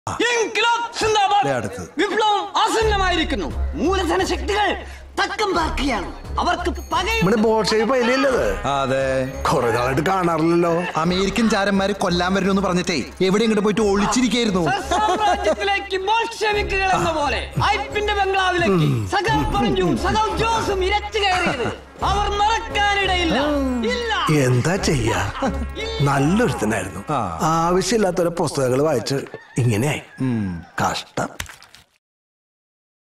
ഇൻക്ലാബ് സിന്ദാബാദ്. ദേ അടുത്തത്. വിപ്ലവം ആസന്നമായിരിക്കുന്നു മൂലധന ശക്തികൾ തക്കം പാർക്കുകയാണ് അവർക്ക് പകയും നമ്മുടെ ബോഷേപ്പ് പൈലല്ലത് അതെ കുറെ നാളായിട്ട് കാണാറില്ലല്ലോ അമേരിക്കൻ ചാരന്മാര് കൊല്ലാൻ വരുന്നു പറഞ്ഞിട്ടേ എവിടെ ഇങ്ങോട്ട് പോയിട്ട് ഒളിച്ചിരിക്കായിരുന്നു സാമ്രാജ്യത്തിലേക്ക് ബോൾഷെവിക്കുകൾ എന്ന പോലെ ഐപ്പിന്റെ ബംഗ്ലാവിലേക്ക് സഖാവ് പറഞ്ഞും സഖാവ് ജോസും ഇരച്ചു കയറിയത് അവർ മറക്കാനിടയില്ല ഇല്ല എന്താ ചെയ്യാ നല്ലൊരുത്തനായിരുന്നു ആവശ്യമില്ലാത്ത പുസ്തകങ്ങൾ വായിച്ച് ഇങ്ങനെയായി കഷ്ടം